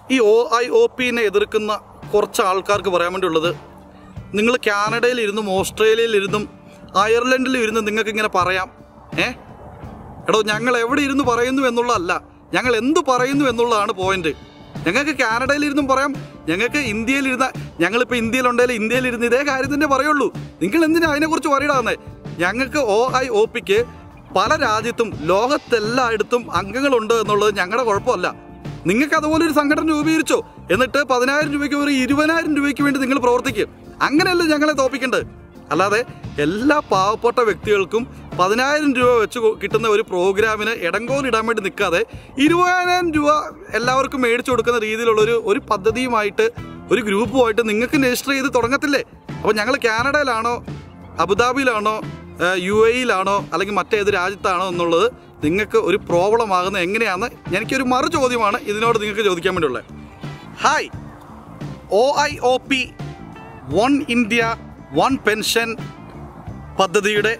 ഈ O I O പിനെ എതിർക്കുന്ന കുറച്ച് ആൾക്കാർക്ക് പറയാൻ വേണ്ടിയുള്ളത് നിങ്ങൾ കാനഡയിൽ ഇരുന്നും ഓസ്ട്രേലിയയിൽ ഇരുന്നും അയർലൻഡിൽ ഇരുന്നും നിങ്ങൾക്ക് ഇങ്ങനെ പറയാം ഏ എടോ ഞങ്ങൾ എവിടെ ഇരുന്ന് പറയുന്നു എന്നുള്ളതല്ല ഞങ്ങൾ എന്ത് പറയുന്നു എന്നുള്ളതാണ് പോയിന്റ് ഞങ്ങൾക്ക് കാനഡയിൽ ഇരുന്നും പറയാം ഞങ്ങൾക്ക് ഇന്ത്യയിൽ ഇരുന്ന ഞങ്ങളിപ്പോൾ ഇന്ത്യയിലുണ്ടെങ്കിൽ ഇന്ത്യയിൽ ഇരുന്ന് ഇതേ കാര്യം തന്നെ പറയുള്ളൂ നിങ്ങൾ എന്തിനാ അതിനെക്കുറിച്ച് പറയടാന്നേ ഞങ്ങൾക്ക് ഒ ഐ ഒ പിക്ക് പല രാജ്യത്തും ലോകത്തെല്ലായിടത്തും അംഗങ്ങളുണ്ട് എന്നുള്ളത് ഞങ്ങളുടെ കുഴപ്പമല്ല നിങ്ങൾക്ക് അതുപോലെ ഒരു സംഘടന രൂപീകരിച്ചോ എന്നിട്ട് പതിനായിരം രൂപയ്ക്ക് ഒരു ഇരുപതിനായിരം രൂപയ്ക്ക് വേണ്ടി നിങ്ങൾ പ്രവർത്തിക്കും അങ്ങനെയല്ല ഞങ്ങളെ തോപ്പിക്കേണ്ടത് അല്ലാതെ എല്ലാ പാവപ്പെട്ട വ്യക്തികൾക്കും പതിനായിരം രൂപ വെച്ച് കൊ- കിട്ടുന്ന ഒരു പ്രോഗ്രാമിന് ഇടങ്കോലിടാൻ വേണ്ടി നിൽക്കാതെ ഇരുപതിനായിരം രൂപ എല്ലാവർക്കും മേടിച്ചു കൊടുക്കുന്ന രീതിയിലുള്ള ഒരു ഒരു പദ്ധതിയുമായിട്ട് ഒരു ഗ്രൂപ്പുമായിട്ട് നിങ്ങൾക്ക് രജിസ്റ്റർ ചെയ്ത് തുടങ്ങത്തില്ലേ അപ്പോൾ ഞങ്ങൾ കാനഡയിലാണോ അബുദാബിയിലാണോ യു എയിലാണോ അല്ലെങ്കിൽ മറ്റേത് രാജ്യത്താണോ എന്നുള്ളത് നിങ്ങൾക്ക് ഒരു പ്രോബ്ലം ആകുന്നത് എങ്ങനെയാണെന്ന് എനിക്കൊരു മറു ചോദ്യമാണ് ഇതിനോട് നിങ്ങൾക്ക് ചോദിക്കാൻ വേണ്ടിയുള്ളത് hi O I O P one India one pension പദ്ധതിയുടെ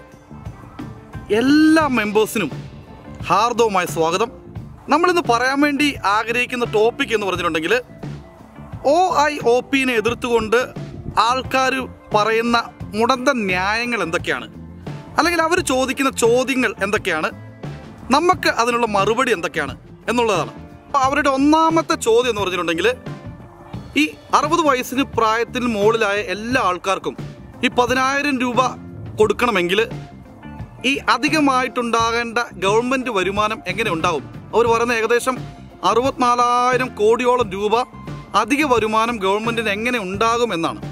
എല്ലാ മെമ്പേഴ്സിനും ഹാർദവമായ സ്വാഗതം നമ്മളിന്ന് പറയാൻ വേണ്ടി ആഗ്രഹിക്കുന്ന ടോപ്പിക് എന്ന് പറഞ്ഞിട്ടുണ്ടെങ്കിൽ ഒ ഐ ഒ പിനെ എതിർത്തുകൊണ്ട് ആൾക്കാർ പറയുന്ന മുടന്ത ന്യായങ്ങൾ എന്തൊക്കെയാണ് അല്ലെങ്കിൽ അവർ ചോദിക്കുന്ന ചോദ്യങ്ങൾ എന്തൊക്കെയാണ് നമുക്ക് അതിനുള്ള മറുപടി എന്തൊക്കെയാണ് എന്നുള്ളതാണ് അപ്പോൾ അവരുടെ ഒന്നാമത്തെ ചോദ്യം എന്ന് പറഞ്ഞിട്ടുണ്ടെങ്കിൽ ഈ അറുപത് വയസ്സിന് പ്രായത്തിന് മുകളിലായ എല്ലാ ആൾക്കാർക്കും ഈ പതിനായിരം രൂപ കൊടുക്കണമെങ്കിൽ ഈ അധികമായിട്ടുണ്ടാകേണ്ട ഗവൺമെന്റ് വരുമാനം എങ്ങനെ ഉണ്ടാവും അവർ പറയുന്ന ഏകദേശം അറുപത്തിനാലായിരം കോടിയോളം രൂപ അധിക വരുമാനം ഗവൺമെന്റിന് എങ്ങനെ ഉണ്ടാകും എന്നാണ്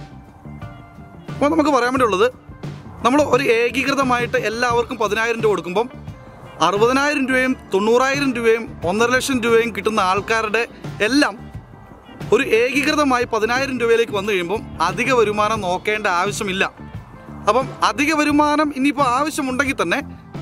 അപ്പോൾ നമുക്ക് പറയാൻ വേണ്ടിയുള്ളത് നമ്മൾ ഒരു ഏകീകൃതമായിട്ട് എല്ലാവർക്കും പതിനായിരം രൂപ കൊടുക്കുമ്പം അറുപതിനായിരം രൂപയും തൊണ്ണൂറായിരം രൂപയും ഒന്നര ലക്ഷം രൂപയും കിട്ടുന്ന ആൾക്കാരുടെ എല്ലാം ഒരു ഏകീകൃതമായി പതിനായിരം രൂപയിലേക്ക് വന്നു കഴിയുമ്പം അധിക വരുമാനം നോക്കേണ്ട ആവശ്യമില്ല അപ്പം അധിക വരുമാനം ഇനിയിപ്പോൾ ആവശ്യമുണ്ടെങ്കിൽ തന്നെ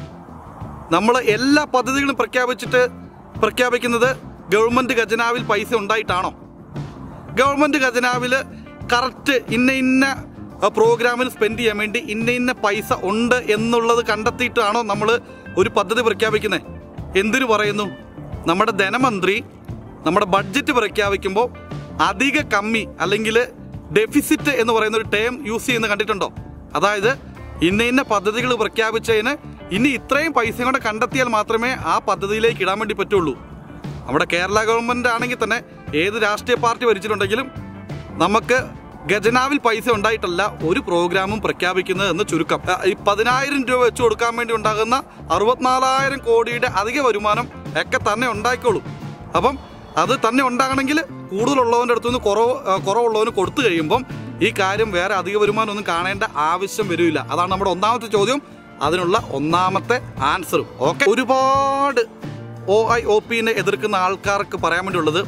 നമ്മൾ എല്ലാ പദ്ധതികളും പ്രഖ്യാപിച്ചിട്ട് പ്രഖ്യാപിക്കുന്നത് ഗവൺമെൻറ് ഖജനാവിൽ പൈസ ഉണ്ടായിട്ടാണോ ഗവൺമെൻറ് ഖജനാവിൽ കറക്റ്റ് ഇന്ന ഇന്ന അഹ്, പ്രോഗ്രാമിന് സ്പെൻഡ് ചെയ്യാൻ വേണ്ടി ഇന്ന ഇന്ന പൈസ ഉണ്ട് എന്നുള്ളത് കണ്ടെത്തിയിട്ടാണോ നമ്മൾ ഒരു പദ്ധതി പ്രഖ്യാപിക്കുന്നത് എന്തിനു പറയുന്നു നമ്മുടെ ധനമന്ത്രി നമ്മുടെ ബഡ്ജറ്റ് പ്രഖ്യാപിക്കുമ്പോൾ അധിക കമ്മി അല്ലെങ്കിൽ ഡെഫിസിറ്റ് എന്ന് പറയുന്ന ഒരു ടേം യൂസ് ചെയ്യുന്ന കണ്ടിട്ടുണ്ടോ അതായത് ഇന്ന ഇന്ന പദ്ധതികൾ പ്രഖ്യാപിച്ചതിന് ഇനി ഇത്രയും പൈസ കൂടെ കണ്ടെത്തിയാൽ മാത്രമേ ആ പദ്ധതിയിലേക്ക് ഇടാൻ വേണ്ടി പറ്റുള്ളൂ നമ്മുടെ കേരള ഗവൺമെന്റ് ആണെങ്കിൽ തന്നെ ഏത് രാഷ്ട്രീയ പാർട്ടി ഭരിച്ചിട്ടുണ്ടെങ്കിലും നമുക്ക് ഖജനാവിൽ പൈസ ഉണ്ടായിട്ടല്ല ഒരു പ്രോഗ്രാമും പ്രഖ്യാപിക്കുന്നത് എന്ന് ചുരുക്കം ആ, ഈ പതിനായിരം രൂപ വെച്ച് കൊടുക്കാൻ വേണ്ടി ഉണ്ടാകുന്ന അറുപത്തിനാലായിരം കോടിയുടെ അധിക വരുമാനം ഒക്കെ തന്നെ ഉണ്ടായിക്കോളും അപ്പം അത് തന്നെ ഉണ്ടാകണമെങ്കിൽ കൂടുതലുള്ളവൻ്റെ അടുത്തു നിന്ന് കുറവ് ആ, കുറവുള്ളവന് കൊടുത്തു കഴിയുമ്പം ഈ കാര്യം വേറെ അധിക വരുമാനം ഒന്നും കാണേണ്ട ആവശ്യം വരില്ല അതാണ് നമ്മുടെ ഒന്നാമത്തെ ചോദ്യം അതിനുള്ള ഒന്നാമത്തെ ആൻസറും ഓക്കെ ഒരുപാട് ഒ ഐ ഒ പിനെ എതിർക്കുന്ന ആൾക്കാർക്ക് പറയാൻ വേണ്ടിയുള്ളത്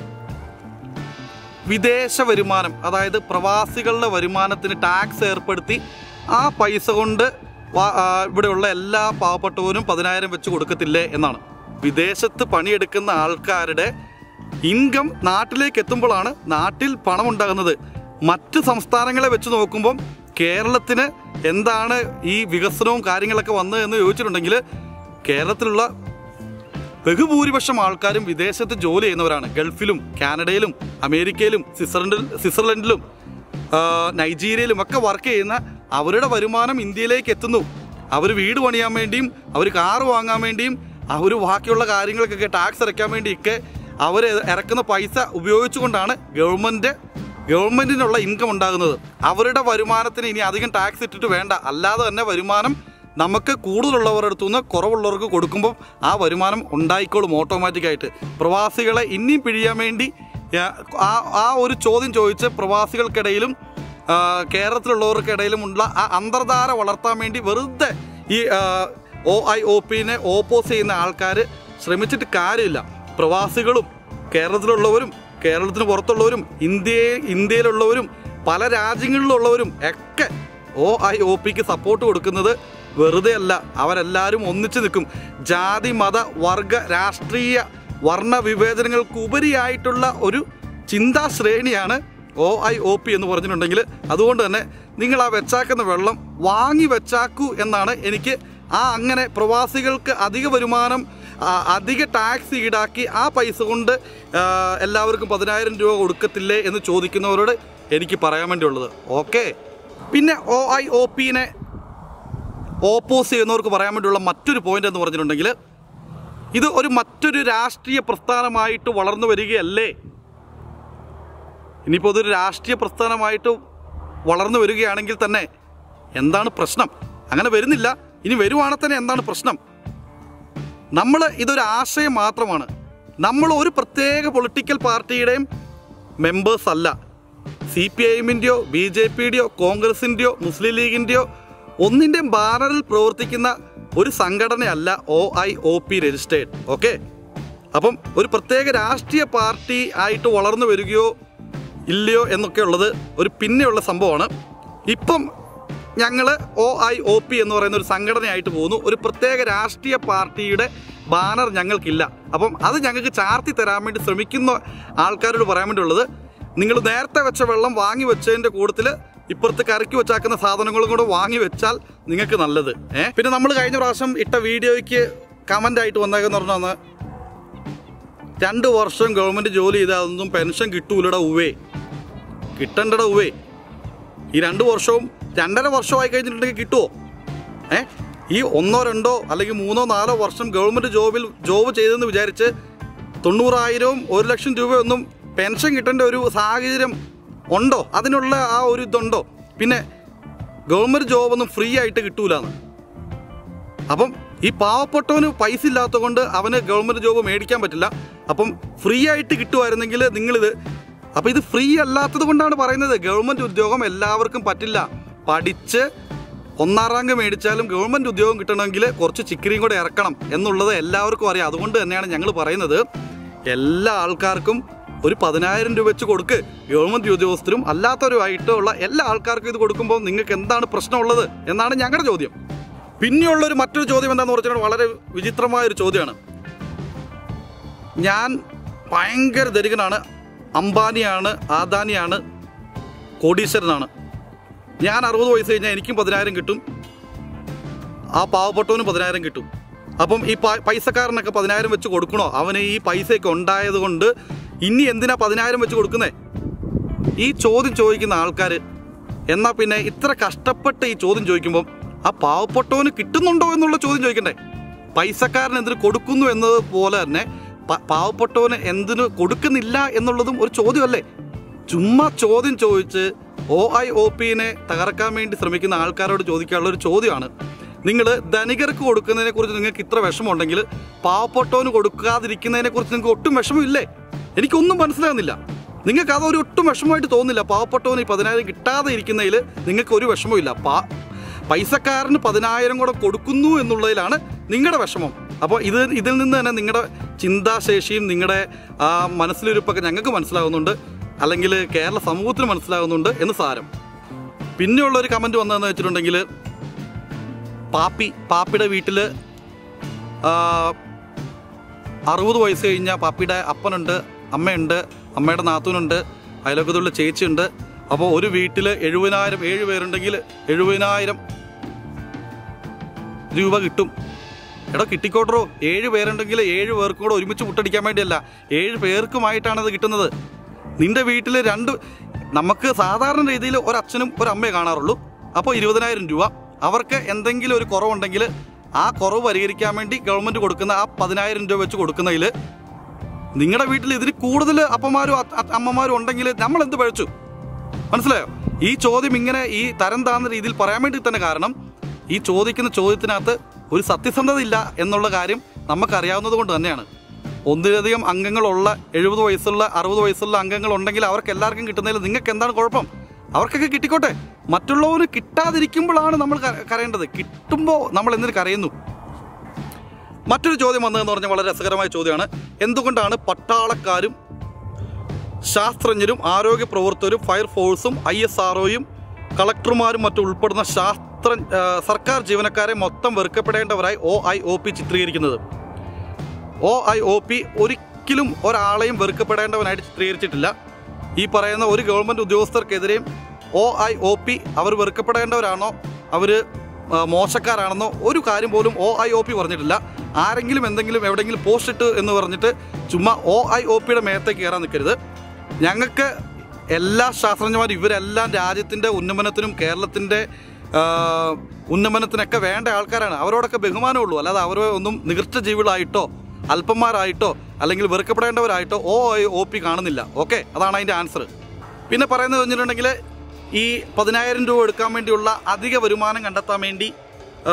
വിദേശ വരുമാനം അതായത് പ്രവാസികളുടെ വരുമാനത്തിന് ടാക്സ് ഏർപ്പെടുത്തി ആ പൈസ കൊണ്ട് വാ- ആ, ഇവിടെയുള്ള എല്ലാ പാവപ്പെട്ടവരും പതിനായിരം വെച്ച് കൊടുക്കത്തില്ലേ എന്നാണ് വിദേശത്ത് പണിയെടുക്കുന്ന ആൾക്കാരുടെ ഇൻകം നാട്ടിലേക്ക് എത്തുമ്പോഴാണ് നാട്ടിൽ പണം ഉണ്ടാകുന്നത് മറ്റ് സംസ്ഥാനങ്ങളെ വെച്ച് നോക്കുമ്പം കേരളത്തിന് എന്താണ് ഈ വികസനവും കാര്യങ്ങളൊക്കെ വന്നത് എന്ന് ചോദിച്ചിട്ടുണ്ടെങ്കിൽ കേരളത്തിലുള്ള ബഹുഭൂരിപക്ഷം ആൾക്കാരും വിദേശത്ത് ജോലി ചെയ്യുന്നവരാണ് ഗൾഫിലും കാനഡയിലും അമേരിക്കയിലും സ്വിറ്റ്സർലൻഡിൽ സ്വിറ്റ്സർലൻഡിലും ആ, നൈജീരിയയിലും ഒക്കെ വർക്ക് ചെയ്യുന്ന അവരുടെ വരുമാനം ഇന്ത്യയിലേക്ക് എത്തുന്നു അവർ വീട് പണിയാൻ വേണ്ടിയും അവർ കാറ് വാങ്ങാൻ വേണ്ടിയും അവർ ബാക്കിയുള്ള കാര്യങ്ങൾക്കൊക്കെ ടാക്സ് അടയ്ക്കാൻ വേണ്ടിയൊക്കെ അവർ ഇറക്കുന്ന പൈസ ഉപയോഗിച്ചുകൊണ്ടാണ് ഗവൺമെൻറ് ഗവൺമെൻറ്റിനുള്ള ഇൻകം ഉണ്ടാകുന്നത് അവരുടെ വരുമാനത്തിന് ഇനി അധികം ടാക്സ് ഇട്ടിട്ട് വേണ്ട അല്ലാതെ തന്നെ വരുമാനം നമുക്ക് കൂടുതലുള്ളവരുടെ അടുത്തു നിന്ന് കുറവുള്ളവർക്ക് കൊടുക്കുമ്പോൾ ആ വരുമാനം ഉണ്ടായിക്കോളും ഓട്ടോമാറ്റിക്കായിട്ട് പ്രവാസികളെ ഇനിയും പിഴിയാൻ വേണ്ടി ആ, ആ ആ ഒരു ചോദ്യം ചോദിച്ച് പ്രവാസികൾക്കിടയിലും ആ, കേരളത്തിലുള്ളവർക്കിടയിലുമുള്ള ആ അന്തർധാര വളർത്താൻ വേണ്ടി വെറുതെ ഈ ഒ ഐ ഒ പിനെ ഓപ്പോസ് ചെയ്യുന്ന ആൾക്കാർ ശ്രമിച്ചിട്ട് കാര്യമില്ല പ്രവാസികളും കേരളത്തിലുള്ളവരും കേരളത്തിന് പുറത്തുള്ളവരും ഇന്ത്യ ഇന്ത്യയിലുള്ളവരും പല രാജ്യങ്ങളിലുള്ളവരും ഒക്കെ ഒ ഐ ഒ പിക്ക് സപ്പോർട്ട് കൊടുക്കുന്നത് വെറുതെ അല്ല അവരെല്ലാവരും ഒന്നിച്ചു നിൽക്കും ജാതി മത വർഗ രാഷ്ട്രീയ വർണ്ണ വിവേചനങ്ങൾക്കുപരിയായിട്ടുള്ള ഒരു ചിന്താ ശ്രേണിയാണ് ഒ ഐ ഒ പി എന്ന് പറഞ്ഞിട്ടുണ്ടെങ്കിൽ അതുകൊണ്ട് തന്നെ നിങ്ങൾ ആ വെച്ചാക്കുന്ന വെള്ളം വാങ്ങി വെച്ചാക്കൂ എന്നാണ് എനിക്ക് ആ അങ്ങനെ പ്രവാസികൾക്ക് അധിക വരുമാനം ആ, അധിക ടാക്സ് ഈടാക്കി ആ പൈസ കൊണ്ട് ആ, എല്ലാവർക്കും പതിനായിരം രൂപ കൊടുക്കത്തില്ലേ എന്ന് ചോദിക്കുന്നവരോട് എനിക്ക് പറയാൻ വേണ്ടിയുള്ളത് ഓക്കെ പിന്നെ ഒ ഐ ഒ പിനെ ഓപ്പോസ് ചെയ്യുന്നവർക്ക് പറയാൻ വേണ്ടിയുള്ള മറ്റൊരു പോയിന്റ് എന്ന് പറഞ്ഞിട്ടുണ്ടെങ്കിൽ ഇത് ഒരു മറ്റൊരു രാഷ്ട്രീയ പ്രസ്ഥാനമായിട്ട് വളർന്നു വരികയല്ലേ ഇനിയിപ്പോൾ ഇതൊരു രാഷ്ട്രീയ പ്രസ്ഥാനമായിട്ട് വളർന്നു വരികയാണെങ്കിൽ തന്നെ എന്താണ് പ്രശ്നം അങ്ങനെ വരുന്നില്ല ഇനി വരുവാണെങ്കിൽ തന്നെ എന്താണ് പ്രശ്നം നമ്മൾ ഇതൊരു ആശയം മാത്രമാണ് നമ്മൾ ഒരു പ്രത്യേക പൊളിറ്റിക്കൽ പാർട്ടിയുടെയും മെമ്പേഴ്സ് അല്ല സി പി ഐ എമ്മിൻ്റെയോ ബി ജെ പിയുടെയോ കോൺഗ്രസിൻ്റെയോ മുസ്ലിം ലീഗിൻ്റെയോ ഒന്നിൻ്റെയും ബാനറിൽ പ്രവർത്തിക്കുന്ന ഒരു സംഘടനയല്ല O I O P registered okay അപ്പം ഒരു പ്രത്യേക രാഷ്ട്രീയ പാർട്ടി ആയിട്ട് വളർന്നു വരികയോ ഇല്ലയോ എന്നൊക്കെ ഉള്ളത് ഒരു പിന്നെയുള്ള സംഭവമാണ് ഇപ്പം ഞങ്ങൾ ഒ ഐ ഒ പി എന്ന് പറയുന്ന ഒരു സംഘടനയായിട്ട് പോകുന്നു ഒരു പ്രത്യേക രാഷ്ട്രീയ പാർട്ടിയുടെ ബാനർ ഞങ്ങൾക്കില്ല അപ്പം അത് ഞങ്ങൾക്ക് ചാർത്തി തരാൻ വേണ്ടി ശ്രമിക്കുന്ന ആൾക്കാരോട് പറയാൻ വേണ്ടിയുള്ളത് നിങ്ങൾ നേരത്തെ വെച്ച വെള്ളം വാങ്ങി വെച്ചതിൻ്റെ കൂട്ടത്തിൽ ഇപ്പുറത്ത് കരക്കി വെച്ചാക്കുന്ന സാധനങ്ങളും കൂടെ വാങ്ങി വെച്ചാൽ നിങ്ങൾക്ക് നല്ലത് ഏഹ് പിന്നെ നമ്മൾ കഴിഞ്ഞ പ്രാവശ്യം ഇട്ട വീഡിയോയ്ക്ക് കമൻ്റ് ആയിട്ട് വന്നേക്കെന്ന് പറഞ്ഞാൽ രണ്ട് വർഷം ഗവൺമെൻറ് ജോലി ചെയ്താൽ അതൊന്നും പെൻഷൻ കിട്ടൂലടാ ഉവേ കിട്ടണ്ടടാ ഉവേ ഈ രണ്ട് വർഷവും രണ്ടര വർഷമായി കഴിഞ്ഞിട്ടുണ്ടെങ്കിൽ കിട്ടുമോ ഏ ഈ ഒന്നോ രണ്ടോ അല്ലെങ്കിൽ മൂന്നോ നാലോ വർഷം ഗവൺമെൻറ് ജോബിൽ ജോബ് ചെയ്തെന്ന് വിചാരിച്ച് തൊണ്ണൂറായിരവും ഒരു ലക്ഷം രൂപയൊന്നും പെൻഷൻ കിട്ടേണ്ട ഒരു സാഹചര്യം ഉണ്ടോ അതിനുള്ള ആ ഒരു ഇതുണ്ടോ പിന്നെ ഗവൺമെൻറ് ജോബൊന്നും ഫ്രീ ആയിട്ട് കിട്ടൂലെന്ന് അപ്പം ഈ പാവപ്പെട്ടവന് പൈസ ഇല്ലാത്തത് കൊണ്ട് അവന് ഗവൺമെൻറ് ജോബ് മേടിക്കാൻ പറ്റില്ല അപ്പം ഫ്രീ ആയിട്ട് കിട്ടുമായിരുന്നെങ്കിൽ നിങ്ങളിത് അപ്പം ഇത് ഫ്രീ അല്ലാത്തത് കൊണ്ടാണ് പറയുന്നത് ഗവൺമെൻറ് ഉദ്യോഗം എല്ലാവർക്കും പറ്റില്ല പഠിച്ച് ഒന്നാം റാങ്ക് മേടിച്ചാലും ഗവൺമെൻറ് ഉദ്യോഗം കിട്ടണമെങ്കിൽ കുറച്ച് ചിക്കറിയും കൂടെ ഇറക്കണം എന്നുള്ളത് എല്ലാവർക്കും അറിയാം അതുകൊണ്ട് തന്നെയാണ് ഞങ്ങൾ പറയുന്നത് എല്ലാ ആൾക്കാർക്കും ഒരു പതിനായിരം രൂപ വെച്ച് കൊടുക്ക് ഗവൺമെൻറ് ഉദ്യോഗസ്ഥരും അല്ലാത്തവരുമായിട്ടുള്ള എല്ലാ ആൾക്കാർക്കും ഇത് കൊടുക്കുമ്പോൾ നിങ്ങൾക്ക് എന്താണ് പ്രശ്നമുള്ളത് എന്നാണ് ഞങ്ങളുടെ ചോദ്യം പിന്നെയുള്ളൊരു മറ്റൊരു ചോദ്യം എന്താണെന്ന് പറഞ്ഞാൽ വളരെ വിചിത്രമായ ഒരു ചോദ്യമാണ് ഞാൻ ഭയങ്കര ധനികനാണ് അംബാനിയാണ് ആദാനിയാണ് കോടീശ്വരനാണ് ഞാൻ അറുപത് വയസ്സ് കഴിഞ്ഞാൽ എനിക്കും പതിനായിരം കിട്ടും ആ പാവപ്പെട്ടവനും പതിനായിരം കിട്ടും അപ്പം ഈ പ- പൈസക്കാരനൊക്കെ പതിനായിരം വെച്ച് കൊടുക്കണോ അവന് ഈ പൈസയൊക്കെ ഉണ്ടായത് കൊണ്ട് ഇനി എന്തിനാ പതിനായിരം വെച്ച് കൊടുക്കുന്നേ ഈ ചോദ്യം ചോദിക്കുന്ന ആൾക്കാർ എന്നാൽ പിന്നെ ഇത്ര കഷ്ടപ്പെട്ട് ഈ ചോദ്യം ചോദിക്കുമ്പം ആ പാവപ്പെട്ടവന് കിട്ടുന്നുണ്ടോ എന്നുള്ള ചോദ്യം ചോദിക്കണ്ടേ പൈസക്കാരൻ എന്തിനു കൊടുക്കുന്നു എന്നത് പോലെ തന്നെ പ- പാവപ്പെട്ടവന് എന്തിനു കൊടുക്കുന്നില്ല എന്നുള്ളതും ഒരു ചോദ്യമല്ലേ ചുമ്മാ ചോദ്യം ചോദിച്ച് ഒ ഐ ഒ പിനെ തകർക്കാൻ വേണ്ടി ശ്രമിക്കുന്ന ആൾക്കാരോട് ചോദിക്കാനുള്ള ഒരു ചോദ്യമാണ് നിങ്ങൾ ധനികർക്ക് കൊടുക്കുന്നതിനെ കുറിച്ച് നിങ്ങൾക്ക് ഇത്ര വിഷമമുണ്ടെങ്കിൽ പാവപ്പെട്ടവന് കൊടുക്കാതിരിക്കുന്നതിനെ കുറിച്ച് നിങ്ങൾക്ക് ഒട്ടും വിഷമമില്ലേ എനിക്കൊന്നും മനസ്സിലാകുന്നില്ല നിങ്ങൾക്ക് അതൊരു ഒട്ടും വിഷമമായിട്ട് തോന്നുന്നില്ല പാവപ്പെട്ടവന് ഈ പതിനായിരം കിട്ടാതെ ഇരിക്കുന്നതിൽ നിങ്ങൾക്ക് ഒരു വിഷമമില്ല പാ പൈസക്കാരന് പതിനായിരം കൂടെ കൊടുക്കുന്നു എന്നുള്ളതിലാണ് നിങ്ങളുടെ വിഷമം അപ്പോൾ ഇത് ഇതിൽ നിന്ന് തന്നെ നിങ്ങളുടെ ചിന്താശേഷിയും നിങ്ങളുടെ ആ മനസ്സിലിരിപ്പൊക്കെ ഞങ്ങൾക്ക് മനസ്സിലാകുന്നുണ്ട് അല്ലെങ്കിൽ കേരള സമൂഹത്തിന് മനസ്സിലാകുന്നുണ്ട് എന്ന് സാരം പിന്നെയുള്ള ഒരു കമൻറ്റ് വന്നതെന്ന് വെച്ചിട്ടുണ്ടെങ്കിൽ പാപ്പി പാപ്പിയുടെ വീട്ടിൽ അറുപത് വയസ്സ് കഴിഞ്ഞ പാപ്പിയുടെ അപ്പനുണ്ട് അമ്മയുണ്ട് അമ്മയുടെ നാത്തൂനുണ്ട് അയലോക്കത്തുള്ള ചേച്ചിയുണ്ട് അപ്പോൾ ഒരു വീട്ടിൽ എഴുപതിനായിരം ഏഴ് പേരുണ്ടെങ്കിൽ എഴുപതിനായിരം രൂപ കിട്ടും എടാ കിട്ടിക്കോട്ടോ ഏഴ് പേരുണ്ടെങ്കിൽ ഏഴ് പേർക്കും കൂടെ ഒരുമിച്ച് മുട്ടടിക്കാൻ വേണ്ടിയല്ല ഏഴ് പേർക്കുമായിട്ടാണ് അത് കിട്ടുന്നത് നിന്റെ വീട്ടിൽ രണ്ട് നമുക്ക് സാധാരണ രീതിയിൽ ഒരച്ഛനും ഒരമ്മയെ കാണാറുള്ളൂ അപ്പോൾ ഇരുപതിനായിരം രൂപ അവർക്ക് എന്തെങ്കിലും ഒരു കുറവുണ്ടെങ്കിൽ ആ കുറവ് പരിഹരിക്കാൻ വേണ്ടി ഗവൺമെൻറ് കൊടുക്കുന്ന ആ പതിനായിരം രൂപ വെച്ച് കൊടുക്കുന്നതിൽ നിങ്ങളുടെ വീട്ടിൽ ഇതിന് കൂടുതൽ അപ്പന്മാരും അ- അ- അമ്മമാരും ഉണ്ടെങ്കിൽ നമ്മൾ എന്ത് പഴിച്ചു മനസ്സിലായോ ഈ ചോദ്യം ഇങ്ങനെ ഈ തരം താഴ്ന്ന രീതിയിൽ പറയാൻ വേണ്ടി തന്നെ കാരണം ഈ ചോദിക്കുന്ന ചോദ്യത്തിനകത്ത് ഒരു സത്യസന്ധത ഇല്ല എന്നുള്ള കാര്യം നമുക്കറിയാവുന്നത് കൊണ്ട് തന്നെയാണ് ഒന്നിലധികം അംഗങ്ങളുള്ള എഴുപത് വയസ്സുള്ള അറുപത് വയസ്സുള്ള അംഗങ്ങൾ ഉണ്ടെങ്കിൽ അവർക്ക് എല്ലാവർക്കും കിട്ടുന്നതിൽ നിങ്ങൾക്ക് എന്താണ് കുഴപ്പം അവർക്കൊക്കെ കിട്ടിക്കോട്ടെ മറ്റുള്ളവന് കിട്ടാതിരിക്കുമ്പോഴാണ് നമ്മൾ ക- കരയേണ്ടത് കിട്ടുമ്പോൾ നമ്മൾ എന്തിനു കരയുന്നു മറ്റൊരു ചോദ്യം വന്നതെന്ന് പറഞ്ഞാൽ വളരെ രസകരമായ ചോദ്യമാണ് എന്തുകൊണ്ടാണ് പട്ടാളക്കാരും ശാസ്ത്രജ്ഞരും ആരോഗ്യ പ്രവർത്തകരും ഫയർഫോഴ്സും ഐ എസ് ആർഒയും കളക്ടർമാരും മറ്റും ഉൾപ്പെടുന്ന ശാസ്ത്ര ആ, സർക്കാർ ജീവനക്കാരെ മൊത്തം വെറുക്കപ്പെടേണ്ടവരായി ഒ ഐ ഒ പി ചിത്രീകരിക്കുന്നത് ഒ ഐ ഒ പി ഒരിക്കലും ഒരാളെയും വെറുക്കപ്പെടേണ്ടവനായിട്ട് ചിത്രീകരിച്ചിട്ടില്ല ഈ പറയുന്ന ഒരു ഗവൺമെൻറ് ഉദ്യോഗസ്ഥർക്കെതിരെയും ഒ ഐ ഒ പി അവർ വെറുക്കപ്പെടേണ്ടവരാണോ അവർ ആ, മോശക്കാരാണെന്നോ ഒരു കാര്യം പോലും ഒ ഐ ഒ പി പറഞ്ഞിട്ടില്ല ആരെങ്കിലും എന്തെങ്കിലും എവിടെയെങ്കിലും പോസ്റ്റ് ഇട്ട് എന്ന് പറഞ്ഞിട്ട് ചുമ്മാ ഒ ഐ ഒ പിയുടെ മേത്തേക്ക് കയറാൻ നിൽക്കരുത് ഞങ്ങൾക്ക് എല്ലാ ശാസ്ത്രജ്ഞന്മാരും ഇവരെല്ലാം രാജ്യത്തിൻ്റെ ഉന്നമനത്തിനും കേരളത്തിൻ്റെ ആ, ഉന്നമനത്തിനൊക്കെ വേണ്ട ആൾക്കാരാണ് അവരോടൊക്കെ ബഹുമാനമുള്ളൂ അല്ലാതെ അവരെ ഒന്നും നികൃഷ്ട ജീവികളായിട്ടോ അല്പന്മാരായിട്ടോ അല്ലെങ്കിൽ വെറുക്കപ്പെടേണ്ടവരായിട്ടോ ഒ ഐ ഒ പി കാണുന്നില്ല ഓക്കെ അതാണ് അതിൻ്റെ ആൻസർ പിന്നെ പറയുന്നത് വെച്ചിട്ടുണ്ടെങ്കിൽ ഈ പതിനായിരം രൂപ എടുക്കാൻ വേണ്ടിയുള്ള അധിക വരുമാനം കണ്ടെത്താൻ വേണ്ടി ആ,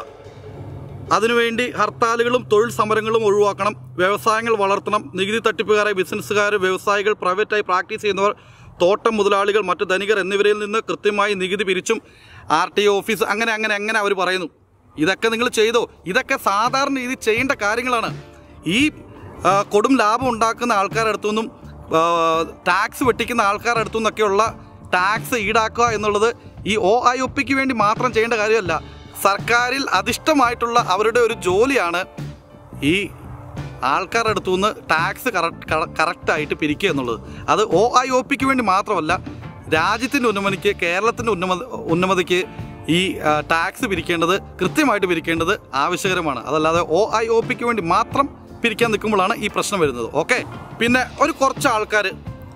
അതിനുവേണ്ടി ഹർത്താലുകളും തൊഴിൽ സമരങ്ങളും ഒഴിവാക്കണം വ്യവസായങ്ങൾ വളർത്തണം നികുതി തട്ടിപ്പുകാരെ ബിസിനസ്സുകാർ വ്യവസായികൾ പ്രൈവറ്റായി പ്രാക്ടീസ് ചെയ്യുന്നവർ തോട്ടം മുതലാളികൾ മറ്റു ധനികർ എന്നിവരിൽ നിന്ന് കൃത്യമായി നികുതി പിരിച്ചും ആർ ടി ഓഫീസ് അങ്ങനെ അങ്ങനെ അങ്ങനെ അവർ പറയുന്നു ഇതൊക്കെ നിങ്ങൾ ചെയ്തോ ഇതൊക്കെ സാധാരണ രീതി ചെയ്യേണ്ട കാര്യങ്ങളാണ് ഈ ആ, കൊടും ലാഭം ഉണ്ടാക്കുന്ന ആൾക്കാരുടെ അടുത്തുനിന്നും ആ, ടാക്സ് വെട്ടിക്കുന്ന ആൾക്കാരുടെ അടുത്തു നിന്നൊക്കെയുള്ള ടാക്സ് ഈടാക്കുക എന്നുള്ളത് ഈ ഒ ഐ ഒ പിക്ക് വേണ്ടി മാത്രം ചെയ്യേണ്ട കാര്യമല്ല സർക്കാരിൽ അധിഷ്ഠമായിട്ടുള്ള അവരുടെ ഒരു ജോലിയാണ് ഈ ആൾക്കാരുടെ അടുത്തു നിന്ന് ടാക്സ് കറക്റ്റായിട്ട് പിരിക്കുക എന്നുള്ളത് അത് ഒ ഐ ഒ പിക്ക് വേണ്ടി മാത്രമല്ല രാജ്യത്തിൻ്റെ ഉന്നമതിക്ക് കേരളത്തിൻ്റെ ഉന്നമ ഉന്നമതിക്ക് ഈ ആ, ടാക്സ് പിരിക്കേണ്ടത് കൃത്യമായിട്ട് പിരിക്കേണ്ടത് ആവശ്യകരമാണ് അതല്ലാതെ ഒ ഐ ഒ പിക്ക് വേണ്ടി മാത്രം പിരിക്കാൻ നിൽക്കുമ്പോഴാണ് ഈ പ്രശ്നം വരുന്നത് ഓക്കെ പിന്നെ ഒരു കുറച്ച് ആൾക്കാർ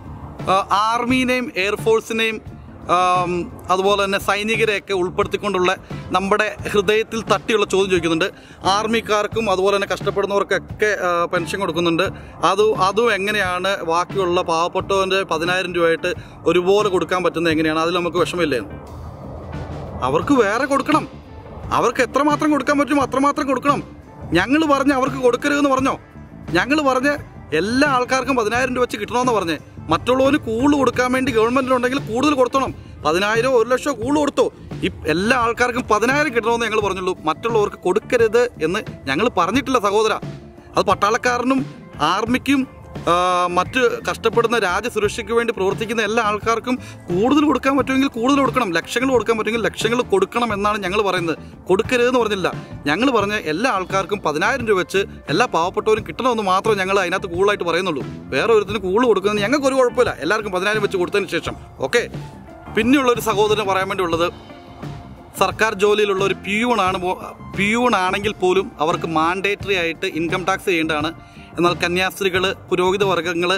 ആർമീനെയും എയർഫോഴ്സിനെയും ആം, അതുപോലെ തന്നെ സൈനികരെയൊക്കെ ഉൾപ്പെടുത്തിക്കൊണ്ടുള്ള നമ്മുടെ ഹൃദയത്തിൽ തട്ടിയുള്ള ചോദ്യം ചോദിക്കുന്നുണ്ട് ആർമിക്കാർക്കും അതുപോലെ തന്നെ കഷ്ടപ്പെടുന്നവർക്കൊക്കെ ആ, പെൻഷൻ കൊടുക്കുന്നുണ്ട് അത് അതും എങ്ങനെയാണ് ബാക്കിയുള്ള പാവപ്പെട്ടവൻ്റെ പതിനായിരം രൂപയായിട്ട് ഒരുപോലെ കൊടുക്കാൻ പറ്റുന്നത് എങ്ങനെയാണ് അതിൽ നമുക്ക് വിഷമമില്ലേ അവർക്ക് വേറെ കൊടുക്കണം അവർക്ക് എത്രമാത്രം കൊടുക്കാൻ പറ്റുമോ അത്രമാത്രം കൊടുക്കണം ഞങ്ങൾ പറഞ്ഞ് അവർക്ക് കൊടുക്കരുതെന്ന് പറഞ്ഞോ ഞങ്ങൾ പറഞ്ഞ് എല്ലാ ആൾക്കാർക്കും പതിനായിരം രൂപ വെച്ച് കിട്ടണമെന്ന് പറഞ്ഞ് മറ്റുള്ളവന് കൂടുതൽ കൊടുക്കാൻ വേണ്ടി ഗവൺമെൻറ്റിനുണ്ടെങ്കിൽ കൂടുതൽ കൊടുത്തണം പതിനായിരം ഒരു ലക്ഷമോ കൂടുതൽ കൊടുത്തോ ഈ എല്ലാ ആൾക്കാർക്കും പതിനായിരം കിട്ടണമെന്ന് ഞങ്ങൾ പറഞ്ഞുള്ളൂ മറ്റുള്ളവർക്ക് കൊടുക്കരുത് എന്ന് ഞങ്ങൾ പറഞ്ഞിട്ടില്ല സഹോദര അത് പട്ടാളക്കാരനും ആർമിക്കും ആ, മറ്റ് കഷ്ടപ്പെടുന്ന രാജ്യസുരക്ഷയ്ക്ക് വേണ്ടി പ്രവർത്തിക്കുന്ന എല്ലാ ആൾക്കാർക്കും കൂടുതൽ കൊടുക്കാൻ പറ്റുമെങ്കിൽ കൂടുതൽ കൊടുക്കണം ലക്ഷങ്ങൾ കൊടുക്കാൻ പറ്റുമെങ്കിൽ ലക്ഷങ്ങൾ കൊടുക്കണം എന്നാണ് ഞങ്ങൾ പറയുന്നത് കൊടുക്കരുതെന്ന് പറഞ്ഞില്ല ഞങ്ങൾ പറഞ്ഞ എല്ലാ ആൾക്കാർക്കും പതിനായിരം രൂപ വെച്ച് എല്ലാ പാവപ്പെട്ടവരും കിട്ടണമെന്ന് മാത്രമേ ഞങ്ങൾ അതിനകത്ത് കൂടുതലായിട്ട് പറയുന്നുള്ളൂ വേറെ ഒരുത്തിന് കൂടുതൽ കൊടുക്കുന്നത് ഞങ്ങൾക്ക് ഒരു കുഴപ്പമില്ല എല്ലാവർക്കും പതിനായിരം വെച്ച് കൊടുത്തതിന് ശേഷം ഓക്കെ പിന്നെയുള്ള ഒരു സഹോദരൻ പറയാൻ വേണ്ടിയുള്ളത് സർക്കാർ ജോലിയിലുള്ള ഒരു പ്യൂണാണ് പ്യൂൺ ആണെങ്കിൽ പോലും അവർക്ക് മാൻഡേറ്ററി ആയിട്ട് ഇൻകം ടാക്സ് ചെയ്യേണ്ടതാണ് എന്നാൽ കന്യാസ്ത്രീകൾ പുരോഹിത വർഗ്ഗങ്ങൾ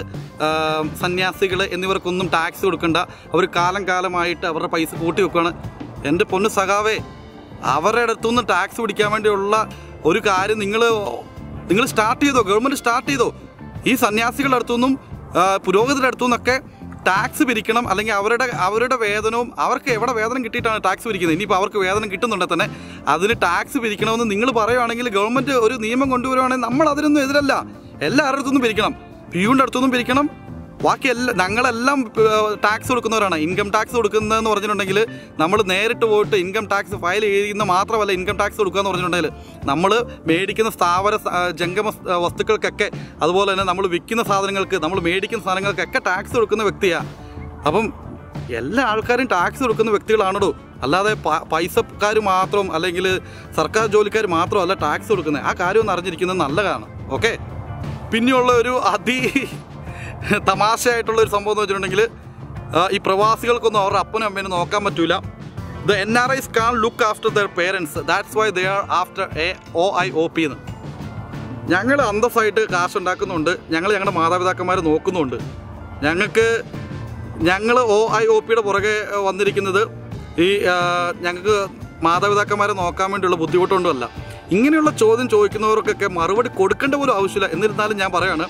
സന്യാസികൾ എന്നിവർക്കൊന്നും ടാക്സ് കൊടുക്കണ്ട അവർ കാലം കാലമായിട്ട് അവരുടെ പൈസ കൂട്ടി വെക്കുകയാണ് എൻ്റെ പൊന്ന് സഖാവേ അവരുടെ അടുത്തുനിന്ന് ടാക്സ് പിടിക്കാൻ വേണ്ടിയുള്ള ഒരു കാര്യം നിങ്ങൾ നിങ്ങൾ സ്റ്റാർട്ട് ചെയ്തോ ഗവൺമെൻറ് സ്റ്റാർട്ട് ചെയ്തോ ഈ സന്യാസികളുടെ അടുത്തുനിന്നും ആ, പുരോഹിതരുടെ അടുത്തുനിന്നൊക്കെ ടാക്സ് പിരിക്കണം അല്ലെങ്കിൽ അവരുടെ അവരുടെ വേതനവും അവർക്ക് എവിടെ വേതനം കിട്ടിയിട്ടാണ് ടാക്സ് പിരിക്കുന്നത് ഇനിയിപ്പോൾ അവർക്ക് വേതനം കിട്ടുന്നുണ്ടെങ്കിൽ തന്നെ അതിന് ടാക്സ് പിരിക്കണമെന്ന് നിങ്ങൾ പറയുവാണെങ്കിൽ ഗവൺമെൻറ് ഒരു നിയമം കൊണ്ടുവരുവാണെങ്കിൽ നമ്മൾ അതിനൊന്നും എതിരല്ല എല്ലാവരുടെ അടുത്തുനിന്നും പിരിക്കണം പിയൂണിൻ്റെ അടുത്തുനിന്നും പിരിക്കണം ബാക്കി എല്ലാ ഞങ്ങളെല്ലാം ടാക്സ് കൊടുക്കുന്നവരാണ് ഇൻകം ടാക്സ് കൊടുക്കുന്നതെന്ന് പറഞ്ഞിട്ടുണ്ടെങ്കിൽ നമ്മൾ നേരിട്ട് പോയിട്ട് ഇൻകം ടാക്സ് ഫയൽ ചെയ്യുന്ന മാത്രമല്ല ഇൻകം ടാക്സ് കൊടുക്കുക എന്ന് പറഞ്ഞിട്ടുണ്ടെങ്കിൽ നമ്മൾ മേടിക്കുന്ന സ്ഥാവര സ- ആ, ജംഗമ സ്- ആ, വസ്തുക്കൾക്കൊക്കെ അതുപോലെ തന്നെ നമ്മൾ വിൽക്കുന്ന സാധനങ്ങൾക്ക് നമ്മൾ മേടിക്കുന്ന സാധനങ്ങൾക്കൊക്കെ ടാക്സ് കൊടുക്കുന്ന വ്യക്തിയാണ് അപ്പം എല്ലാ ആൾക്കാരും ടാക്സ് കൊടുക്കുന്ന വ്യക്തികളാണോ അല്ലാതെ പ- പൈസക്കാർ മാത്രം അല്ലെങ്കിൽ സർക്കാർ ജോലിക്കാർ മാത്രമല്ല ടാക്സ് കൊടുക്കുന്നത് ആ കാര്യം ഒന്ന് അറിഞ്ഞിരിക്കുന്നത് നല്ലതാണ് ഓക്കെ പിന്നെയുള്ള ഒരു അതി തമാശയായിട്ടുള്ള ഒരു സംഭവം എന്ന് വെച്ചിട്ടുണ്ടെങ്കിൽ ആ, ഈ പ്രവാസികൾക്കൊന്നും അവരുടെ അപ്പനും അമ്മേനും നോക്കാൻ പറ്റൂല the N R Is can't look after their parents that's why they are after a O I O P എന്ന് ഞങ്ങൾ അന്തസ്സായിട്ട് കാശ് ഉണ്ടാക്കുന്നുണ്ട് ഞങ്ങൾ ഞങ്ങളുടെ മാതാപിതാക്കന്മാരെ നോക്കുന്നുണ്ട് ഞങ്ങൾക്ക് ഞങ്ങൾ ഒ ഐ ഒ പിയുടെ പുറകെ ഏഹ്, വന്നിരിക്കുന്നത് ഈ ആ, ഞങ്ങൾക്ക് മാതാപിതാക്കന്മാരെ നോക്കാൻ വേണ്ടിയുള്ള ബുദ്ധിമുട്ടുകൊണ്ടുമല്ല ഇങ്ങനെയുള്ള ചോദ്യം ചോദിക്കുന്നവർക്കൊക്കെ മറുപടി കൊടുക്കേണ്ട പോലും ആവശ്യമില്ല എന്നിരുന്നാലും ഞാൻ പറയാണ്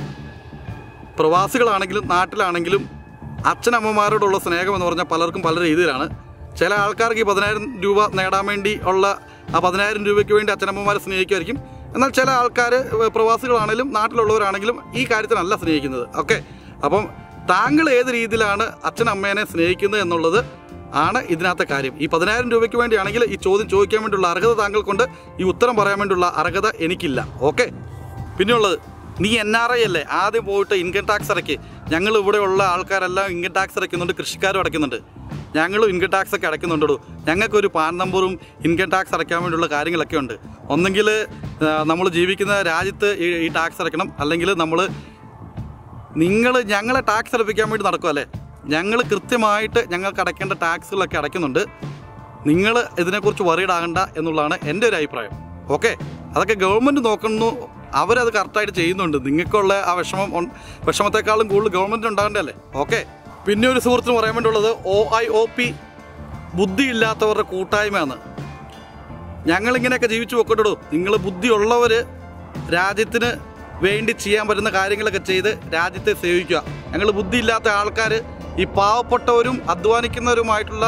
പ്രവാസികളാണെങ്കിലും നാട്ടിലാണെങ്കിലും അച്ഛനമ്മമാരോടുള്ള സ്നേഹം എന്ന് പറഞ്ഞാൽ പലർക്കും പല രീതിയിലാണ് ചില ആൾക്കാർക്ക് ഈ പതിനായിരം രൂപ നേടാൻ വേണ്ടി ഉള്ള ആ പതിനായിരം രൂപയ്ക്ക് വേണ്ടി അച്ഛനമ്മമാരെ സ്നേഹിക്കുമായിരിക്കും എന്നാൽ ചില ആൾക്കാർ പ്രവാസികളാണെങ്കിലും നാട്ടിലുള്ളവരാണെങ്കിലും ഈ കാര്യത്തിനല്ല സ്നേഹിക്കുന്നത് ഓക്കെ അപ്പം താങ്കൾ ഏത് രീതിയിലാണ് അച്ഛനമ്മേനെ സ്നേഹിക്കുന്നത് എന്നുള്ളത് ആണ് ഇതിനകത്തെ കാര്യം ഈ പതിനായിരം രൂപയ്ക്ക് വേണ്ടിയാണെങ്കിൽ ഈ ചോദ്യം ചോദിക്കാൻ വേണ്ടിയുള്ള അർഹത താങ്കൾക്കുണ്ട് ഈ ഉത്തരം പറയാൻ വേണ്ടിയുള്ള അർഹത എനിക്കില്ല ഓക്കെ പിന്നെയുള്ളത് നീ എൻ ആർ ഐ അല്ലേ ആദ്യം പോയിട്ട് ഇൻകം ടാക്സ് അടയ്ക്ക് ഞങ്ങൾ ഇവിടെയുള്ള ആൾക്കാരെല്ലാം ഇൻകം ടാക്സ് അടയ്ക്കുന്നുണ്ട് കൃഷിക്കാരും അടയ്ക്കുന്നുണ്ട് ഞങ്ങളും ഇൻകം ടാക്സ് ഒക്കെ അടയ്ക്കുന്നുണ്ടോ ഞങ്ങൾക്കൊരു പാൻ നമ്പറും ഇൻകം ടാക്സ് അടയ്ക്കാൻ വേണ്ടിയുള്ള കാര്യങ്ങളൊക്കെ ഉണ്ട് ഒന്നെങ്കിൽ നമ്മൾ ജീവിക്കുന്ന രാജ്യത്ത് ഈ ഈ ടാക്സ് അടയ്ക്കണം അല്ലെങ്കിൽ നമ്മൾ നിങ്ങൾ ഞങ്ങളെ ടാക്സ് അടപ്പിക്കാൻ വേണ്ടി നടക്കുമല്ലേ ഞങ്ങൾ കൃത്യമായിട്ട് ഞങ്ങൾക്ക് അടയ്ക്കേണ്ട ടാക്സുകളൊക്കെ അടയ്ക്കുന്നുണ്ട് നിങ്ങൾ ഇതിനെക്കുറിച്ച് worried ആകണ്ട എന്നുള്ളതാണ് എൻ്റെ ഒരു അഭിപ്രായം ഓക്കെ അതൊക്കെ ഗവൺമെൻറ് നോക്കുന്നു അവരത് കറക്റ്റായിട്ട് ചെയ്യുന്നുണ്ട് നിങ്ങൾക്കുള്ള ആ വിഷമം ഉൺ- വിഷമത്തെക്കാളും കൂടുതൽ ഗവൺമെൻറ് ഉണ്ടാകേണ്ടതല്ലേ ഓക്കെ പിന്നെ ഒരു സുഹൃത്തിന് പറയാൻ വേണ്ടിയുള്ളത് ഒ ഐ ഒ പി ബുദ്ധിയില്ലാത്തവരുടെ കൂട്ടായ്മയാണ് ഞങ്ങളിങ്ങനെയൊക്കെ ജീവിച്ചു പോക്കോട്ടോ നിങ്ങൾ ബുദ്ധിയുള്ളവർ രാജ്യത്തിന് വേണ്ടി ചെയ്യാൻ പറ്റുന്ന കാര്യങ്ങളൊക്കെ ചെയ്ത് രാജ്യത്തെ സേവിക്കുക ഞങ്ങൾ ബുദ്ധിയില്ലാത്ത ആൾക്കാർ ഈ പാവപ്പെട്ടവരും അധ്വാനിക്കുന്നവരുമായിട്ടുള്ള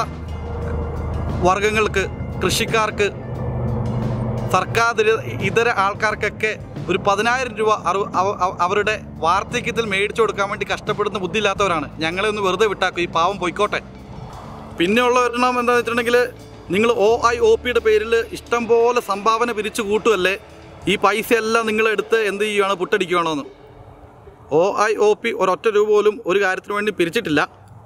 വർഗങ്ങൾക്ക് കൃഷിക്കാർക്ക് സർക്കാർ ഇതര- ഇതര ആൾക്കാർക്കൊക്കെ ഒരു പതിനായിരം രൂപ അറു- അവ- അവ- അവരുടെ വാർദ്ധക്യത്തിൽ മേടിച്ചു കൊടുക്കാൻ വേണ്ടി കഷ്ടപ്പെടുന്ന ബുദ്ധിയില്ലാത്തവരാണ് ഞങ്ങളെ ഒന്ന് വെറുതെ വിട്ടാക്കും ഈ പാവം പോയിക്കോട്ടെ പിന്നെ ഉള്ള ഒരെണ്ണം എന്താണെന്ന് വെച്ചിട്ടുണ്ടെങ്കിൽ നിങ്ങൾ ഒ ഐ ഒ പിയുടെ പേരിൽ ഇഷ്ടം പോലെ സംഭാവന പിരിച്ചു കൂട്ടുമല്ലേ ഈ പൈസ എല്ലാം നിങ്ങൾ എടുത്ത് എന്ത് ചെയ്യുകയാണ് പുട്ടടിക്കുകയാണോ എന്ന് ഒ ഐ ഒ പി ഒരൊറ്റ രൂപ പോലും ഒരു കാര്യത്തിന് വേണ്ടി പിരിച്ചിട്ടില്ല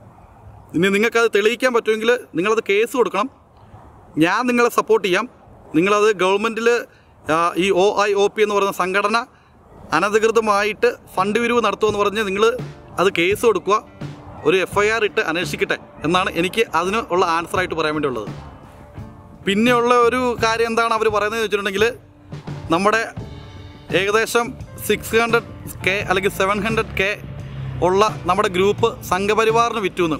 ഇനി നിങ്ങൾക്കത് തെളിയിക്കാൻ പറ്റുമെങ്കിൽ നിങ്ങളത് കേസ് കൊടുക്കണം ഞാൻ നിങ്ങളെ സപ്പോർട്ട് ചെയ്യാം നിങ്ങളത് ഗവൺമെൻറ്റിൽ ഈ ഒ ഐ ഒ പി എന്ന് പറയുന്ന സംഘടന അനധികൃതമായിട്ട് ഫണ്ട് വിരിവ് നടത്തുമെന്ന് പറഞ്ഞ് നിങ്ങൾ അത് കേസ് കൊടുക്കുക ഒരു എഫ് ഐ ആർ ഇട്ട് അന്വേഷിക്കട്ടെ എന്നാണ് എനിക്ക് അതിന് ഉള്ള ആൻസറായിട്ട് പറയാൻ വേണ്ടിയുള്ളത് പിന്നെയുള്ള ഒരു കാര്യം എന്താണ് അവർ പറയുന്നത് വെച്ചിട്ടുണ്ടെങ്കിൽ നമ്മുടെ ഏകദേശം സിക്സ് ഹൺഡ്രഡ് കെ അല്ലെങ്കിൽ സെവൻ ഹൺഡ്രഡ് കെ ഉള്ള നമ്മുടെ ഗ്രൂപ്പ് സംഘപരിവാറിന് വിറ്റുന്ന്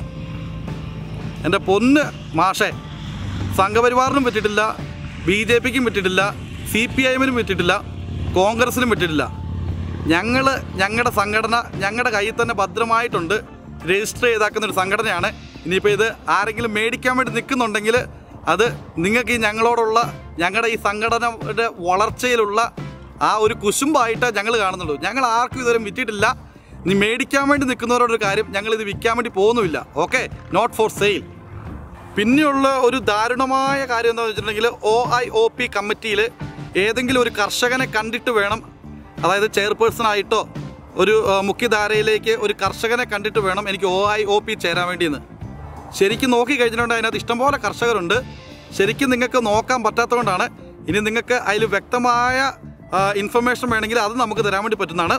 എൻ്റെ പൊന്ന് മാഷേ സംഘപരിവാറിനും പറ്റിയിട്ടില്ല ബി ജെ പിക്കും പറ്റിയിട്ടില്ല സി പി ഐ എമ്മിനും പറ്റിയിട്ടില്ല കോൺഗ്രസിനും പറ്റിയിട്ടില്ല ഞങ്ങൾ ഞങ്ങളുടെ സംഘടന ഞങ്ങളുടെ കയ്യിൽ തന്നെ ഭദ്രമായിട്ടുണ്ട് രജിസ്റ്റർ ചെയ്താക്കുന്ന ഒരു സംഘടനയാണ് ഇനിയിപ്പോൾ ഇത് ആരെങ്കിലും മേടിക്കാൻ വേണ്ടി നിൽക്കുന്നുണ്ടെങ്കിൽ അത് നിങ്ങൾക്ക് ഈ ഞങ്ങളോടുള്ള ഞങ്ങളുടെ ഈ സംഘടനയുടെ വളർച്ചയിലുള്ള ആ ഒരു കുശുമ്പായിട്ട് ഞങ്ങൾ കാണുന്നുള്ളൂ ഞങ്ങൾ ആർക്കും ഇതുവരെ വിറ്റിട്ടില്ല നീ മേടിക്കാൻ വേണ്ടി നിൽക്കുന്നവരോടൊരു കാര്യം ഞങ്ങളിത് വിൽക്കാൻ വേണ്ടി പോകുന്നുമില്ല ഓക്കെ നോട്ട് ഫോർ സെയിൽ പിന്നെയുള്ള ഒരു ദാരുണമായ കാര്യം എന്താണെന്ന് വെച്ചിട്ടുണ്ടെങ്കിൽ ഒ ഐ ഒ പി കമ്മിറ്റിയിൽ ഏതെങ്കിലും ഒരു കർഷകനെ കണ്ടിട്ട് വേണം അതായത് ചെയർപേഴ്സൺ ആയിട്ടോ ഒരു ആ, മുഖ്യധാരയിലേക്ക് ഒരു കർഷകനെ കണ്ടിട്ട് വേണം എനിക്ക് ഒ ഐ ഒ പി ചേരാൻ വേണ്ടിയെന്ന് ശരിക്കും നോക്കി കഴിഞ്ഞിട്ടുണ്ടെങ്കിൽ അതിനകത്ത് ഇഷ്ടംപോലെ കർഷകരുണ്ട് ശരിക്കും നിങ്ങൾക്ക് നോക്കാൻ പറ്റാത്തതുകൊണ്ടാണ് ഇനി നിങ്ങൾക്ക് അതിൽ വ്യക്തമായ ഇൻഫർമേഷൻ വേണമെങ്കിൽ അത് നമുക്ക് തരാൻ വേണ്ടി പറ്റുന്നതാണ്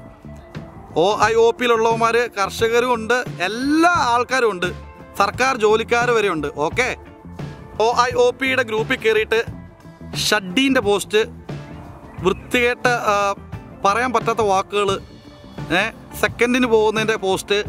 ഒ ഐ ഒ പിയിലുള്ളവന്മാർ കർഷകരും ഉണ്ട് എല്ലാ ആൾക്കാരും ഉണ്ട് സർക്കാർ ജോലിക്കാർ വരെ ഉണ്ട് ഓക്കെ ഒ ഐ ഒ പിയുടെ ഗ്രൂപ്പിൽ കയറിയിട്ട് ഷഡ്ഡീൻ്റെ പോസ്റ്റ് വൃത്തികെട്ട ആ, പറയാൻ പറ്റാത്ത വാക്കുകൾ ഏ സെക്കൻഡിന് പോകുന്നതിൻ്റെ പോസ്റ്റ്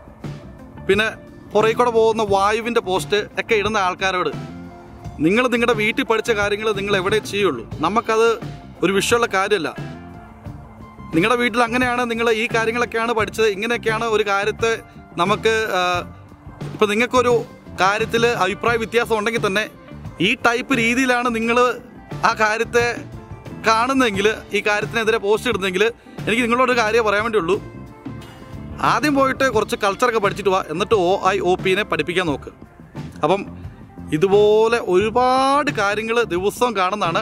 പിന്നെ പുറകെ കൂടെ പോകുന്ന വായുവിൻ്റെ പോസ്റ്റ് ഒക്കെ ഇടുന്ന ആൾക്കാരോട് നിങ്ങൾ നിങ്ങളുടെ വീട്ടിൽ പഠിച്ച കാര്യങ്ങൾ നിങ്ങൾ എവിടെ ചെയ്യുള്ളൂ നമുക്കത് ഒരു വിഷയമുള്ള കാര്യമല്ല നിങ്ങളുടെ വീട്ടിൽ അങ്ങനെയാണ് നിങ്ങൾ ഈ കാര്യങ്ങളൊക്കെയാണ് പഠിച്ചത് ഇങ്ങനെയൊക്കെയാണ് ഒരു കാര്യത്തെ നമുക്ക് ഇപ്പം നിങ്ങൾക്കൊരു കാര്യത്തിൽ അഭിപ്രായ വ്യത്യാസം ഉണ്ടെങ്കിൽ തന്നെ ഈ ടൈപ്പ് രീതിയിലാണ് നിങ്ങൾ ആ കാര്യത്തെ കാണുന്നതെങ്കിൽ ഈ കാര്യത്തിനെതിരെ പോസ്റ്റ് ഇടുന്നെങ്കിൽ എനിക്ക് നിങ്ങളോടൊരു കാര്യം പറയാൻ വേണ്ടിയുള്ളൂ ആദ്യം പോയിട്ട് കുറച്ച് കൾച്ചറൊക്കെ പഠിച്ചിട്ട് വാ എന്നിട്ട് ഒ ഐ ഒ പിനെ പഠിപ്പിക്കാൻ നോക്ക് അപ്പം ഇതുപോലെ ഒരുപാട് കാര്യങ്ങൾ ദിവസവും കാണുന്നതാണ്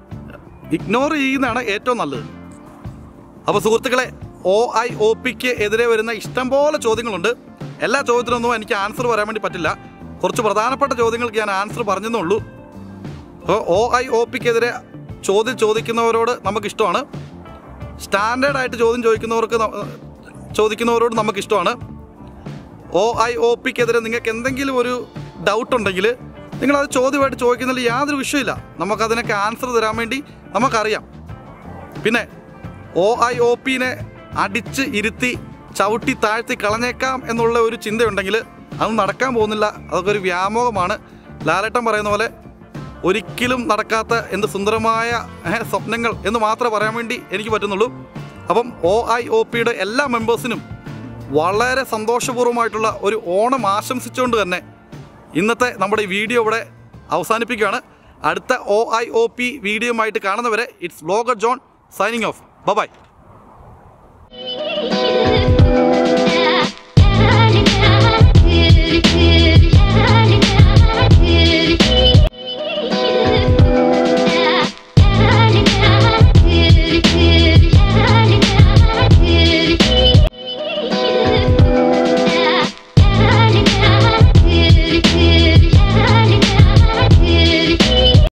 ഇഗ്നോർ ചെയ്യുന്നതാണ് ഏറ്റവും നല്ലത് അപ്പോൾ സുഹൃത്തുക്കളെ ഒ ഐ ഒ പിക്ക് എതിരെ വരുന്ന ഇഷ്ടംപോലെ ചോദ്യങ്ങളുണ്ട് എല്ലാ ചോദ്യത്തിനൊന്നും എനിക്ക് ആൻസർ പറയാൻ വേണ്ടി പറ്റില്ല കുറച്ച് പ്രധാനപ്പെട്ട ചോദ്യങ്ങൾക്ക് ഞാൻ ആൻസർ പറഞ്ഞെന്നുള്ളൂ അപ്പോൾ ഒ ഐ ഒ പിക്കെതിരെ ചോദ്യം ചോദിക്കുന്നവരോട് നമുക്കിഷ്ടമാണ് സ്റ്റാൻഡേർഡ് ആയിട്ട് ചോദ്യം ചോദിക്കുന്നവർക്ക് ന- ചോദിക്കുന്നവരോട് നമുക്കിഷ്ടമാണ് ഒ ഐ ഒ പിക്കെതിരെ നിങ്ങൾക്ക് എന്തെങ്കിലും ഒരു ഡൗട്ട് ഉണ്ടെങ്കിൽ നിങ്ങളത് ചോദ്യമായിട്ട് ചോദിക്കുന്നതിൽ യാതൊരു വിഷയമില്ല നമുക്കതിനൊക്കെ ആൻസർ തരാൻ വേണ്ടി നമുക്കറിയാം പിന്നെ ഒ ഐ ഒ പിനെ അടിച്ച് ഇരുത്തി ചവിട്ടി താഴ്ത്തി കളഞ്ഞേക്കാം എന്നുള്ള ഒരു ചിന്തയുണ്ടെങ്കിൽ അത് നടക്കാൻ പോകുന്നില്ല അതൊക്കെ ഒരു വ്യാമോഹമാണ് ലാലേട്ടൻ പറയുന്ന പോലെ ഒരിക്കലും നടക്കാത്ത എന്ത് സുന്ദരമായ ഏഹ്, സ്വപ്നങ്ങൾ എന്ന് മാത്രമേ പറയാൻ വേണ്ടി എനിക്ക് പറ്റുന്നുള്ളൂ അപ്പം ഒ ഐ ഒ പിയുടെ എല്ലാ മെമ്പേഴ്സിനും വളരെ സന്തോഷപൂർവ്വമായിട്ടുള്ള ഒരു ഓണം ആശംസിച്ചുകൊണ്ട് തന്നെ ഇന്നത്തെ നമ്മുടെ ഈ വീഡിയോ ഇവിടെ അവസാനിപ്പിക്കുകയാണ് അടുത്ത ഒ ഐ ഒ പി വീഡിയോയുമായിട്ട് കാണുന്നവരെ it's vlogger John signing off by